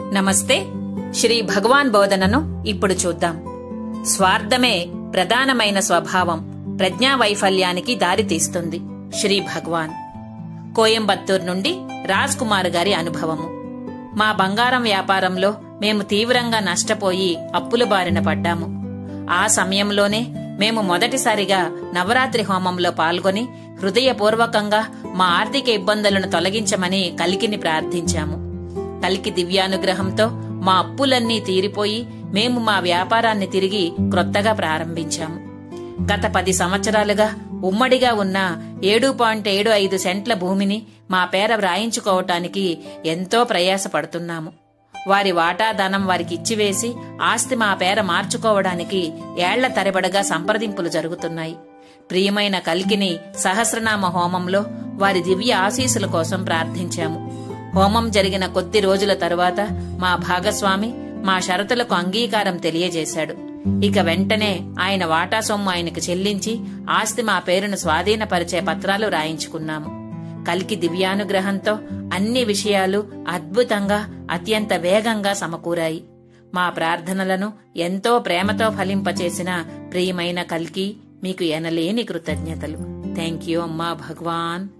నమస్తే శ్రీ భగవాన్ బోధనను ఇప్పుడు చూద్దాం స్వార్థమే ప్రధానమైన స్వభావం ప్రజ్ఞా వైఫల్యానికి దారితీస్తుంది శ్రీ భగవాన్ కోయంబత్తూర్ నుండి రాజ్ కుమార్ గారి అనుభవము మా బంగారం వ్యాపారంలో మేము తీవ్రంగా నష్టపోయి అప్పుల బారిన పడ్డాము ఆ సమయంలోనే మేము మొదటిసారిగా నవరాత్రి హోమంలో పాల్గొని హృదయపూర్వకంగా మా ఆర్థిక ఇబ్బందులను తొలగించమని కలికిని ప్రార్థించాము కలికి దివ్యానుగ్రహంతో మా అప్పులన్నీ తీరిపోయి మేము మా వ్యాపారాన్ని తిరిగి క్రొత్తగా ప్రారంభించాము గత పది సంవత్సరాలుగా ఉమ్మడిగా ఉన్న ఏడు పాయింట్ ఏడు ఐదు సెంట్ల భూమిని మా పేర వ్రాయించుకోవటానికి ఎంతో ప్రయాసపడుతున్నాము వారి వాటాదానం వారికి ఇచ్చివేసి ఆస్తి మా పేర మార్చుకోవడానికి ఏళ్ల తరబడగా సంప్రదింపులు జరుగుతున్నాయి ప్రియమైన కల్కిని సహస్రనామ హోమంలో వారి దివ్య ఆశీస్సుల కోసం ప్రార్థించాము హోమం జరిగిన కొద్ది రోజుల తరువాత మా భాగస్వామి మా షరతులకు అంగీకారం తెలియజేశాడు ఇక వెంటనే ఆయన వాటా సొమ్ము ఆయనకు చెల్లించి ఆస్తి మా పేరును స్వాధీనపరిచే పత్రాలు రాయించుకున్నాము కలికి దివ్యానుగ్రహంతో అన్ని విషయాలు అద్భుతంగా అత్యంత వేగంగా సమకూరాయి మా ప్రార్థనలను ఎంతో ప్రేమతో ఫలింపచేసిన ప్రియమైన కల్కి మీకు ఎనలేని కృతజ్ఞతలు థ్యాంక్ యూ అమ్మా భగవాన్